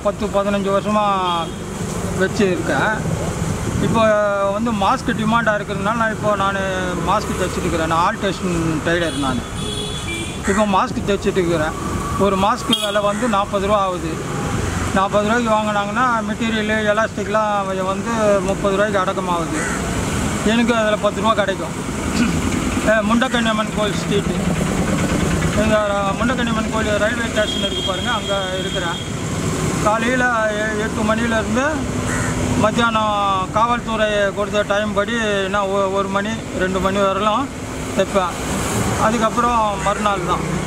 பத்து பதினஞ்சு வருஷமாக வச்சு இருக்கேன் இப்போ வந்து மாஸ்க் டிமாண்டாக இருக்கிறதுனால நான் இப்போ நான் மாஸ்க் தைச்சிட்டு இருக்கிறேன் நான் ஆல்டேஷன் டெய்லர் நான் இப்போ மாஸ்க் தைச்சிட்டு இருக்கிறேன் ஒரு மாஸ்க்கு விலை வந்து நாற்பது ரூபா ஆகுது நாற்பது ரூபாய்க்கு வாங்கினாங்கன்னா மெட்டீரியலு எலாஸ்டிக்லாம் வந்து முப்பது ரூபாய்க்கு அடக்கமாகுது எனக்கு அதில் பத்து ரூபா கிடைக்கும் அஹ் முண்டக்கன்னியம்மன் கோயில் ஸ்ட்ரீட்டு எங்கள் முண்டக்கன்னியம்மன் கோயில் ரயில்வே ஸ்டேஷன் இருக்குது பாருங்கள் அங்கே இருக்கிறேன் காலையில் எ- எட்டு மணிலேருந்து மத்தியானம் காவல்துறை கொடுத்த டைம் படி நான் ஒ- ஒரு மணி ரெண்டு மணி வரலாம் தைப்பேன் அதுக்கப்புறம் மறுநாள் தான்